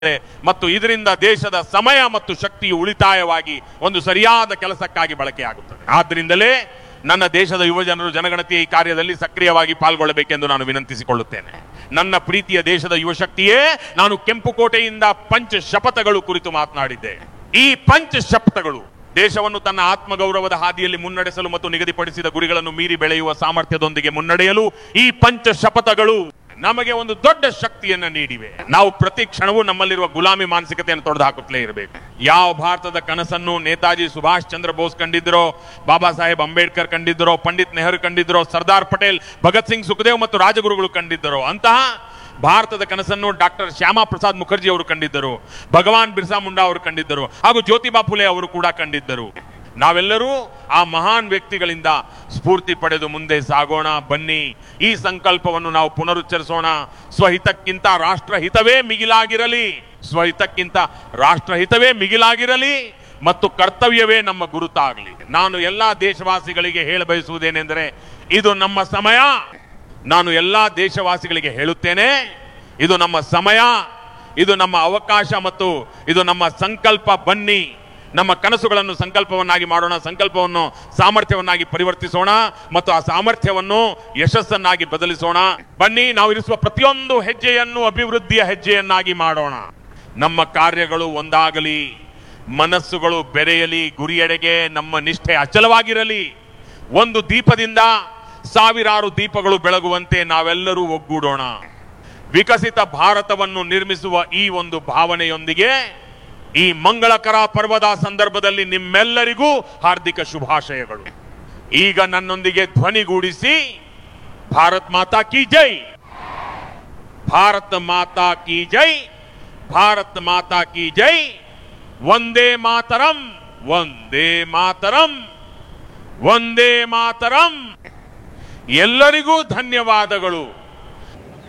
ಮತ್ತು ಇದರಿಂದ ದೇಶದ ಸಮಯ ಮತ್ತು ಶಕ್ತಿಯು ಉಳಿತಾಯವಾಗಿ ಒಂದು ಸರಿಯಾದ ಕೆಲಸಕ್ಕಾಗಿ ಬಳಕೆಯಾಗುತ್ತದೆ ಆದ್ದರಿಂದಲೇ ನನ್ನ ದೇಶದ ಯುವಜನರು ಜನಗಣತಿಯ ಈ ಕಾರ್ಯದಲ್ಲಿ ಸಕ್ರಿಯವಾಗಿ ಪಾಲ್ಗೊಳ್ಳಬೇಕೆಂದು ನಾನು ವಿನಂತಿಸಿಕೊಳ್ಳುತ್ತೇನೆ ನನ್ನ ಪ್ರೀತಿಯ ದೇಶದ ಯುವಶಕ್ತಿಯೇ ನಾನು ಕೆಂಪುಕೋಟೆಯಿಂದ ಪಂಚ ಶಪಥಗಳು ಕುರಿತು ಮಾತನಾಡಿದ್ದೆ ಈ ಪಂಚ ಶಪಥಗಳು ದೇಶವನ್ನು ತನ್ನ ಆತ್ಮಗೌರವದ ಹಾದಿಯಲ್ಲಿ ಮುನ್ನಡೆಸಲು ಮತ್ತು ನಿಗದಿಪಡಿಸಿದ ಗುರಿಗಳನ್ನು ಮೀರಿ ಬೆಳೆಯುವ ಸಾಮರ್ಥ್ಯದೊಂದಿಗೆ ಮುನ್ನಡೆಯಲು ಈ ಪಂಚ ಶಪಥಗಳು ನಮಗೆ ಒಂದು ದೊಡ್ಡ ಶಕ್ತಿಯನ್ನ ನೀಡಿವೆ ನಾವು ಪ್ರತಿ ಕ್ಷಣವೂ ನಮ್ಮಲ್ಲಿರುವ ಗುಲಾಮಿ ಮಾನಸಿಕತೆಯನ್ನು ತೊಡೆದು ಹಾಕುತ್ತಲೇ ಇರಬೇಕು ಯಾವ ಭಾರತದ ಕನಸನ್ನು ನೇತಾಜಿ ಸುಭಾಷ್ ಚಂದ್ರ ಬೋಸ್ ಕಂಡಿದ್ದರೋ ಬಾಬಾ ಸಾಹೇಬ್ ಅಂಬೇಡ್ಕರ್ ಕಂಡಿದ್ದರೋ ಪಂಡಿತ್ ನೆಹರು ಕಂಡಿದ್ದರೋ ಸರ್ದಾರ್ ಪಟೇಲ್ ಭಗತ್ ಸಿಂಗ್ ಸುಖದೇವ್ ಮತ್ತು ರಾಜಗುರುಗಳು ಕಂಡಿದ್ದರೋ ಅಂತಹ ಭಾರತದ ಕನಸನ್ನು ಡಾಕ್ಟರ್ ಶ್ಯಾಮಾ ಪ್ರಸಾದ್ ಮುಖರ್ಜಿ ಅವರು ಕಂಡಿದ್ದರು ಭಗವಾನ್ ಬಿರ್ಸಾ ಮುಂಡಾ ಅವರು ಕಂಡಿದ್ದರು ಹಾಗೂ ಜ್ಯೋತಿಬಾ ಫುಲೆ ಅವರು ಕೂಡ ಕಂಡಿದ್ದರು ನಾವೆಲ್ಲರೂ ಆ ಮಹಾನ್ ವ್ಯಕ್ತಿಗಳಿಂದ ಸ್ಫೂರ್ತಿ ಪಡೆದು ಮುಂದೆ ಸಾಗೋಣ ಬನ್ನಿ ಈ ಸಂಕಲ್ಪವನ್ನು ನಾವು ಪುನರುಚ್ಚರಿಸೋಣ ಸ್ವಹಿತಕ್ಕಿಂತ ರಾಷ್ಟ್ರಹಿತವೇ ಮಿಗಿಲಾಗಿರಲಿ ಸ್ವಹಿತಕ್ಕಿಂತ ರಾಷ್ಟ್ರಹಿತವೇ ಮಿಗಿಲಾಗಿರಲಿ ಮತ್ತು ಕರ್ತವ್ಯವೇ ನಮ್ಮ ಗುರುತಾಗಲಿ ನಾನು ಎಲ್ಲಾ ದೇಶವಾಸಿಗಳಿಗೆ ಹೇಳ ಬಯಸುವುದೇನೆಂದರೆ ಇದು ನಮ್ಮ ಸಮಯ ನಾನು ಎಲ್ಲಾ ದೇಶವಾಸಿಗಳಿಗೆ ಹೇಳುತ್ತೇನೆ ಇದು ನಮ್ಮ ಸಮಯ ಇದು ನಮ್ಮ ಅವಕಾಶ ಮತ್ತು ಇದು ನಮ್ಮ ಸಂಕಲ್ಪ ಬನ್ನಿ ನಮ್ಮ ಕನಸುಗಳನ್ನು ಸಂಕಲ್ಪವನ್ನಾಗಿ ಮಾಡೋಣ ಸಂಕಲ್ಪವನ್ನು ಸಾಮರ್ಥ್ಯವನ್ನಾಗಿ ಪರಿವರ್ತಿಸೋಣ ಮತ್ತು ಆ ಸಾಮರ್ಥ್ಯವನ್ನು ಯಶಸ್ಸನ್ನಾಗಿ ಬದಲಿಸೋಣ ಬನ್ನಿ ನಾವು ಇರಿಸುವ ಪ್ರತಿಯೊಂದು ಹೆಜ್ಜೆಯನ್ನು ಅಭಿವೃದ್ಧಿಯ ಹೆಜ್ಜೆಯನ್ನಾಗಿ ಮಾಡೋಣ ನಮ್ಮ ಕಾರ್ಯಗಳು ಒಂದಾಗಲಿ ಮನಸ್ಸುಗಳು ಬೆರೆಯಲಿ ಗುರಿಯೆಡೆಗೆ ನಮ್ಮ ನಿಷ್ಠೆ ಅಚಲವಾಗಿರಲಿ ಒಂದು ದೀಪದಿಂದ ಸಾವಿರಾರು ದೀಪಗಳು ಬೆಳಗುವಂತೆ ನಾವೆಲ್ಲರೂ ಒಗ್ಗೂಡೋಣ ವಿಕಸಿತ ಭಾರತವನ್ನು ನಿರ್ಮಿಸುವ ಈ ಒಂದು ಭಾವನೆಯೊಂದಿಗೆ ಈ ಮಂಗಳಕರ ಪರ್ವದ ಸಂದರ್ಭದಲ್ಲಿ ನಿಮ್ಮೆಲ್ಲರಿಗೂ ಹಾರ್ದಿಕ ಶುಭಾಶಯಗಳು ಈಗ ನನ್ನೊಂದಿಗೆ ಧ್ವನಿಗೂಡಿಸಿ ಭಾರತ್ ಮಾತಾ ಕಿ ಜೈ ಭಾರತ ಮಾತಾ ಕಿ ಜೈ ಭಾರತ್ ಮಾತಾ ಕಿ ಜೈ ವಂದೇ ಮಾತರಂ ವಂದೇ ಮಾತರಂ ವಂದೇ ಮಾತರಂ ಎಲ್ಲರಿಗೂ ಧನ್ಯವಾದಗಳು